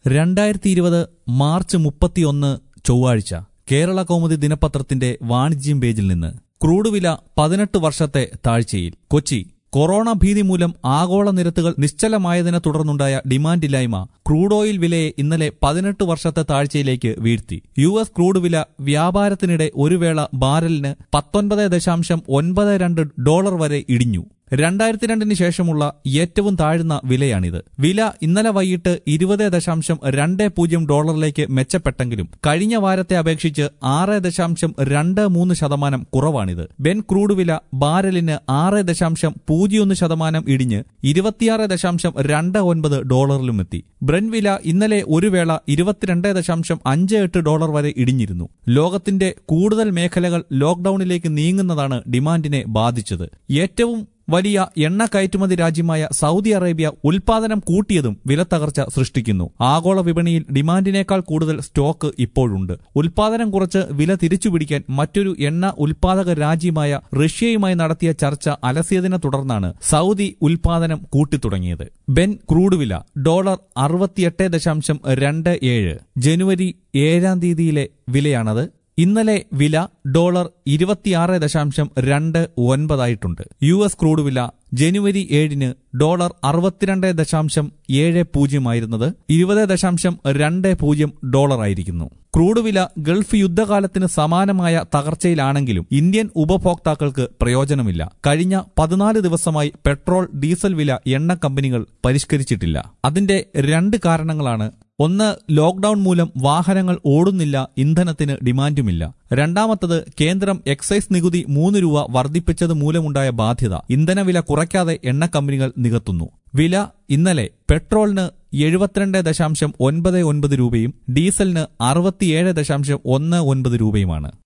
രണ്ടായിരത്തി ഇരുപത് മാർച്ച് മുപ്പത്തിയൊന്ന് ചൊവ്വാഴ്ച കേരള കൗമുദി ദിനപത്രത്തിന്റെ വാണിജ്യം പേജിൽ നിന്ന് ക്രൂഡ് വില പതിനെട്ട് വർഷത്തെ താഴ്ചയിൽ കൊച്ചി കൊറോണ ഭീതി മൂലം ആഗോള നിരത്തുകൾ നിശ്ചലമായതിനെ തുടർന്നുണ്ടായ ഡിമാൻഡില്ലായ്മ ക്രൂഡ് ഓയിൽ വിലയെ ഇന്നലെ പതിനെട്ട് വർഷത്തെ താഴ്ചയിലേക്ക് വീഴ്ത്തി യു എസ് ക്രൂഡ് വില വ്യാപാരത്തിനിടെ ഒരു വേള ബാരലിന് പത്തൊൻപത് ദശാംശം ഒൻപത് രണ്ട് ഡോളർ വരെ ഇടിഞ്ഞു രണ്ടായിരത്തി രണ്ടിന് ശേഷമുള്ള ഏറ്റവും താഴ്ന്ന വിലയാണിത് വില ഇന്നലെ വൈകിട്ട് ഇരുപത് ദശാംശം രണ്ട് പൂജ്യം ഡോളറിലേക്ക് മെച്ചപ്പെട്ടെങ്കിലും കഴിഞ്ഞ വാരത്തെ അപേക്ഷിച്ച് ആറ് ദശാംശം രണ്ട് മൂന്ന് ശതമാനം കുറവാണിത് ബെൻ ക്രൂഡ് വില ബാരലിന് ആറ് ദശാംശം പൂജ്യമൊന്ന് ശതമാനം ഇടിഞ്ഞ് ഇരുപത്തിയാറ് ദശാംശം രണ്ട് ഒൻപത് ഡോളറിലുമെത്തി ബ്രെൻ വില ഇന്നലെ ഒരു വേള ഇരുപത്തിരണ്ട് ദശാംശം അഞ്ച് എട്ട് ഡോളർ വരെ ഇടിഞ്ഞിരുന്നു ലോകത്തിന്റെ കൂടുതൽ മേഖലകൾ ലോക്ഡൌണിലേക്ക് നീങ്ങുന്നതാണ് ഡിമാൻഡിനെ ബാധിച്ചത് ഏറ്റവും വലിയ എണ്ണ കയറ്റുമതി രാജ്യമായ സൗദി അറേബ്യ ഉൽപാദനം കൂട്ടിയതും വിലത്തകർച്ച സൃഷ്ടിക്കുന്നു ആഗോള വിപണിയിൽ ഡിമാൻഡിനേക്കാൾ കൂടുതൽ സ്റ്റോക്ക് ഇപ്പോഴുണ്ട് ഉൽപാദനം കുറച്ച് വില തിരിച്ചുപിടിക്കാൻ മറ്റൊരു എണ്ണ ഉൽപാദക രാജ്യമായ റഷ്യയുമായി നടത്തിയ ചർച്ച അലസിയതിനെ തുടർന്നാണ് സൗദി ഉൽപാദനം കൂട്ടിത്തുടങ്ങിയത് ബെൻ ക്രൂഡ് വില ഡോളർ അറുപത്തിയെട്ട് ദശാംശം രണ്ട് ഏഴ് ജനുവരി ഏഴാം തീയതിയിലെ വിലയാണത് ഇന്നലെ വില ഡോളർ ഇരുപത്തിയാറ് ദശാംശം രണ്ട് ഒൻപതായിട്ടുണ്ട് യു എസ് ക്രൂഡ് വില ജനുവരി ഏഴിന് ഡോളർ അറുപത്തിരണ്ട് ദശാംശം ഏഴ് പൂജ്യമായിരുന്നത് ഇരുപത് ദശാംശം രണ്ട് പൂജ്യം ഡോളറായിരിക്കുന്നു ക്രൂഡ് വില ഗൾഫ് യുദ്ധകാലത്തിന് സമാനമായ തകർച്ചയിലാണെങ്കിലും ഇന്ത്യൻ ഉപഭോക്താക്കൾക്ക് പ്രയോജനമില്ല കഴിഞ്ഞ പതിനാല് ദിവസമായി പെട്രോൾ ഡീസൽ വില എണ്ണ കമ്പനികൾ പരിഷ്കരിച്ചിട്ടില്ല അതിന്റെ രണ്ട് കാരണങ്ങളാണ് ഒന്ന് ലോക്ഡൌൺ മൂലം വാഹനങ്ങൾ ഓടുന്നില്ല ഇന്ധനത്തിന് ഡിമാൻഡുമില്ല രണ്ടാമത്തത് കേന്ദ്രം എക്സൈസ് നികുതി മൂന്ന് രൂപ വർദ്ധിപ്പിച്ചത് മൂലമുണ്ടായ ബാധ്യത ഇന്ധനവില കുറയ്ക്കാതെ എണ്ണ കമ്പനികൾ നികത്തുന്നു വില ഇന്നലെ പെട്രോളിന് എഴുപത്തിരണ്ട് ദശാംശം ഒൻപത് ഒൻപത് രൂപയും ഡീസലിന് അറുപത്തിയേഴ് ദശാംശം ഒന്ന് ഒൻപത് രൂപയുമാണ്